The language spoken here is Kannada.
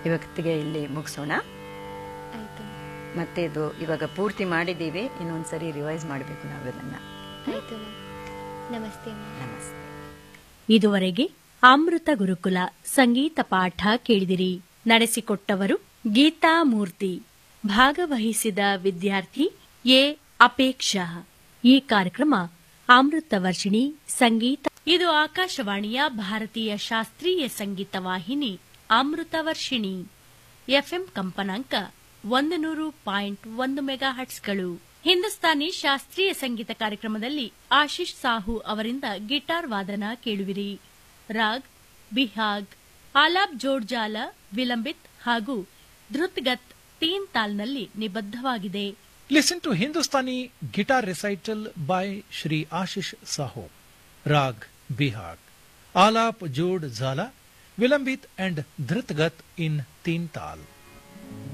ಇವತ್ತಿಗೆ ಇಲ್ಲಿ ಮುಗಿಸೋಣ ಆಯ್ತು ಮತ್ತೆ ಇದು ಇವಾಗ ಪೂರ್ತಿ ಮಾಡಿದ್ದೀವಿ ಇನ್ನೊಂದ್ಸರಿ ರಿವೈಸ್ ಮಾಡಬೇಕು ನಾವು ಇದನ್ನ ಆಯ್ತು ಮ್ಯಾಮ್ ನಮಸ್ತೆ ಮ್ಯಾಮ್ ನಮಸ್ತೆ ಇದುವರೆಗೆ ಅಮೃತ ಗುರುಕುಲ ಸಂಗೀತ ಪಾಠ ಕೇಳಿದಿರಿ ನಡೆಸಿಕೊಟ್ಟವರು ಗೀತಾ ಮೂರ್ತಿ ಭಾಗವಹಿಸಿದ ವಿದ್ಯಾರ್ಥಿ ಎ ಅಪೇಕ್ಷಾ ಈ ಕಾರ್ಯಕ್ರಮ ಅಮೃತ ವರ್ಷಿಣಿ ಸಂಗೀತ ಇದು ಆಕಾಶವಾಣಿಯ ಭಾರತೀಯ ಶಾಸ್ತ್ರೀಯ ಸಂಗೀತ ವಾಹಿನಿ ಅಮೃತ ವರ್ಷಿಣಿ ಎಫ್ಎಂ ಕಂಪನಾಂಕ ಒಂದು ನೂರು ಪಾಯಿಂಟ್ ಒಂದು ಮೆಗಾ ಹಟ್ಸ್ಗಳು ಹಿಂದೂಸ್ತಾನಿ ಶಾಸ್ತ್ರೀಯ ಸಂಗೀತ ಕಾರ್ಯಕ್ರಮದಲ್ಲಿ ಆಶೀಶ್ ಸಾಹು ಅವರಿಂದ ಗಿಟಾರ್ ವಾದನ ಕೇಳುವಿರಿ ರಾಗ್ ಬಿಹಾಗ್ ಆಲಾಬ್ ಜೋಡ್ಜಾಲ ವಿಲಂಬಿತ್ ಹಾಗೂ ಧೃತ್ಗತ್ ತೀನ್ ತಾಲ್ನಲ್ಲಿ ನಿಬದ್ಧವಾಗಿದೆ Listen to Hindustani guitar recital by Shri Ashish Saho. Rag Bihag. Alap Jod Zala, Vilambit and Dhritgat in Teen Tal.